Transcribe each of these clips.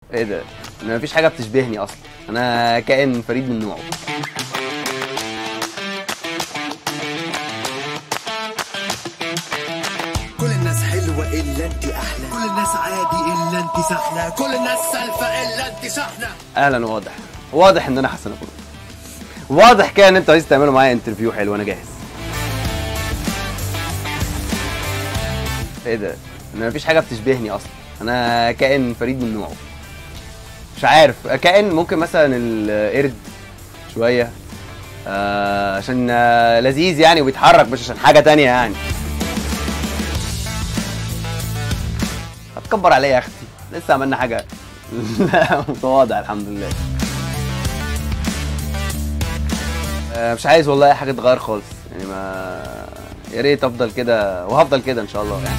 ايه ده انا مفيش حاجه بتشبهني اصلا انا كائن فريد من نوعه كل الناس حلوة إلا أنت أحلى كل الناس عادي إلا أنت سحلة كل الناس سالفة إلا أنت شحنة اهلا واضح واضح ان انا حسن ابو واضح كده ان انتوا عايز تعملوا معايا انترفيو حلو انا جاهز ايه ده انا مفيش حاجه بتشبهني اصلا انا كائن فريد من نوعه مش عارف كائن ممكن مثلا القرد شويه آه عشان آه لذيذ يعني وبيتحرك مش عشان حاجه تانية يعني هتكبر عليا يا اختي لسه عملنا حاجه لا متواضع الحمد لله آه، مش عايز والله اي حاجه تتغير خالص يعني ما يا ريت افضل كده وهفضل كده ان شاء الله يعني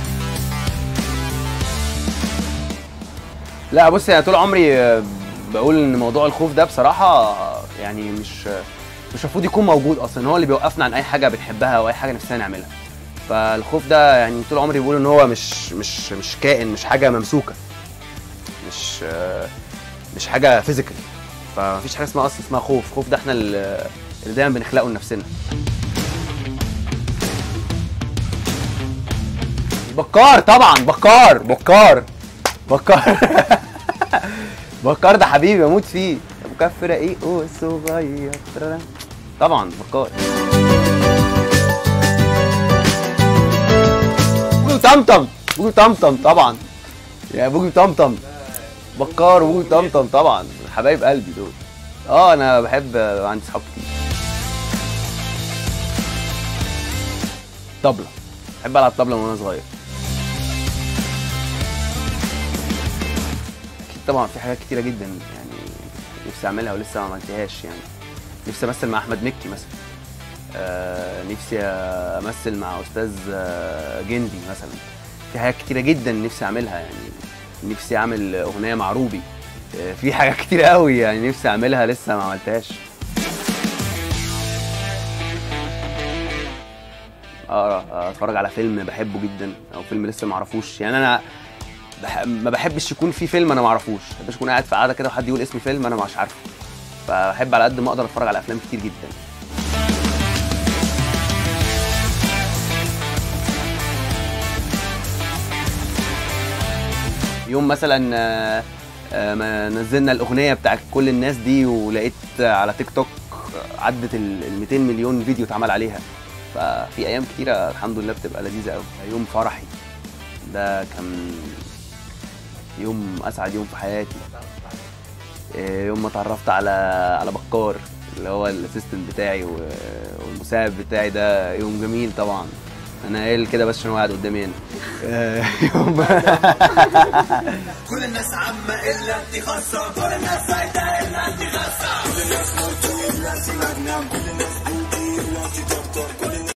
لا بص انا طول عمري آه، بقول ان موضوع الخوف ده بصراحه آه، يعني مش مش المفروض يكون موجود اصلا هو اللي بيوقفنا عن اي حاجه بنحبها او اي حاجه نفسنا نعملها فالخوف ده يعني طول عمري بقول ان هو مش مش مش كائن مش حاجه ممسوكه مش آه، مش حاجه فيزيكال فمفيش حاجه اسمها اصلا اسمها خوف خوف ده احنا اللي اللي دايما بنخلقه لنفسنا بكار طبعا بكار بكار بكار بكار ده حبيبي بموت فيه ابو كف رقيق صغير طبعا بكار بوجي طمطم بوجي طمطم طبعا يا بوجي طمطم بكار وبوجي طمطم طبعا حبايب قلبي دول اه انا بحب عندي صحاب كتير طبلة بحب العب طبلة من وانا صغير اكيد طبعا في حاجات كتيرة جدا يعني نفسي اعملها ولسه ما عملتهاش يعني نفسي امثل مع احمد مكي مثلا آه نفسي امثل مع استاذ آه، جندي مثلا في حاجات كتيرة جدا نفسي اعملها يعني نفسي اعمل اغنية مع روبي آه، في حاجات كتير قوي يعني نفسي اعملها لسه ما عملتهاش اقرا اتفرج على فيلم بحبه جدا او فيلم لسه ما اعرفوش يعني انا بح... ما بحبش يكون في فيلم انا ما اعرفوش ما بحبش اكون قاعد في قاعده كده وحد يقول اسم فيلم انا مش عارفه فبحب على قد ما اقدر اتفرج على افلام كتير جدا يوم مثلا آه، آه، ما نزلنا الاغنيه بتاعت كل الناس دي ولقيت على تيك توك عدت ال 200 مليون فيديو اتعمل عليها ففي ايام كتيره الحمد لله بتبقى لذيذه قوي يوم فرحي ده كان يوم اسعد يوم في حياتي إيه، يوم ما اتعرفت على على بكار اللي هو الاسيستنت بتاعي و- والمساعد بتاعي ده يوم جميل طبعا انا قايل كده بس عشان هو قاعد قدامي هنا آه، يوم كل الناس عامة إلا أنت خاصة كل الناس سعيدة